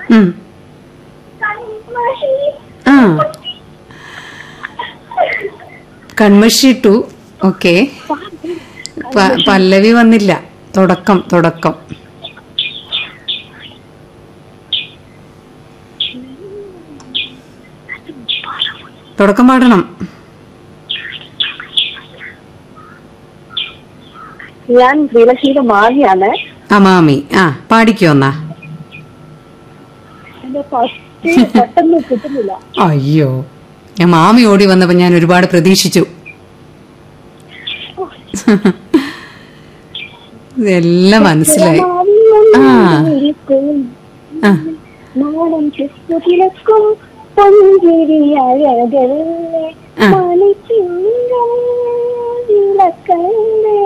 ഉം. ആ കൺമഷി ടു ഓക്കെ പല്ലവി വന്നില്ല തുടക്കം തുടക്കം തുടക്കം പാടണം ഞാൻ ശ്രീലക്ഷ്മിയുടെ മാമിയാണ് ആ മാമി ആ പാടിക്കോ എന്നാ എന്റെ ഫസ്റ്റ് പെട്ടെന്ന് കിട്ടുന്നില്ല അയ്യോ ഞാൻ മാമി ഓടി വന്നപ്പോ ഞാൻ ഒരുപാട് പ്രതീക്ഷിച്ചു ഇതെല്ലാം മനസ്സിലായി ആ. ആ നാടൻ ചെസ്തുകിലക്കും പൊഞ്ചിരിയഴകല്ലേ ആ. മണിച്ചിങ്കം വിളക്കല്ലേ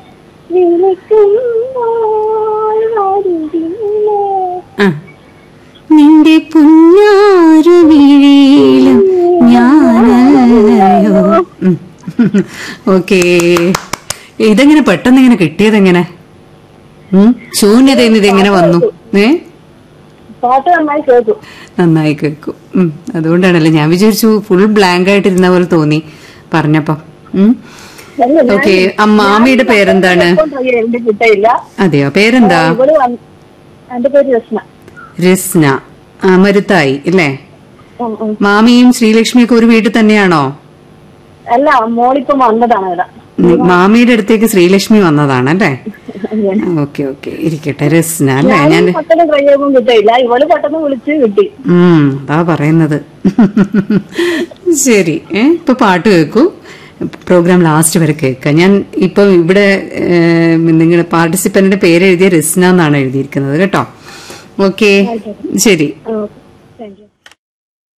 വിളിക്കുമ്പോൾ അരികിലേ ആ. നിന്റെ പുഞ്ഞാരു വിഴിയിലും ഞാനയോ ഓക്കേ ഇതെങ്ങനെ പെട്ടെന്ന് ഇങ്ങനെ കിട്ടിയതെങ്ങനെ ഉം? ശൂന്യതയിൽ നിന്ന് ഇതെങ്ങനെ വന്നു ഏ പാട്ട് നന്നായി കേൾക്കും നന്നായി കേൾക്കും ഉം. അതുകൊണ്ടാണല്ലോ ഞാൻ വിചാരിച്ചു ഫുൾ ബ്ലാങ്ക് ആയിട്ടിരുന്ന പോലെ തോന്നി പറഞ്ഞപ്പം ഉം. അല്ല, ഞാൻ- ഓക്കേ അമ്മ മാമിയുടെ പേരെന്താണ് ഇപ്പം try ചെയ്തിട്ട് കിട്ടിയില്ല അതെയോ പേരെന്താ ഇവിടെ വന്ന് എന്റെ പേര് രസ്ന രസ്ന ആ, മരുത്തായി അല്ലേ ഉം, ഉം. മാമിയും ശ്രീലക്ഷ്മിയൊക്കെ ഒരു വീട്ടിൽ തന്നെയാണോ അല്ല മോളിപ്പം വന്നതാണ് ഇവിടെ ഉം, മാമിയുടെ അടുത്തേക്ക് ശ്രീലക്ഷ്മി വന്നതാണല്ലേ ഓക്കെ ഓക്കെ ഇരിക്കട്ടെ രസ്ന അല്ലേ ഞാൻ ഞാൻ പെട്ടെന്ന് ട്രൈ ചെയ്യുമ്പോൾ കിട്ടിയില്ല ഇവള് പെട്ടെന്ന് വിളിച്ച് കിട്ടി ഉം അതാ പറയുന്നത് ശരി ഏ ഇപ്പൊ പാട്ട് കേൾക്കൂ പ്രോഗ്രാം ലാസ്റ്റ് വരെ കേൾക്കാം ഞാൻ ഇപ്പൊ ഇവിടെ നിങ്ങളുടെ പാർട്ടിസിപ്പന്റിന്റെ പേര് എഴുതിയ രസ്ന എന്നാണ് എഴുതിയിരിക്കുന്നത് കേട്ടോ ഓക്കെ ശരി താങ്ക് യു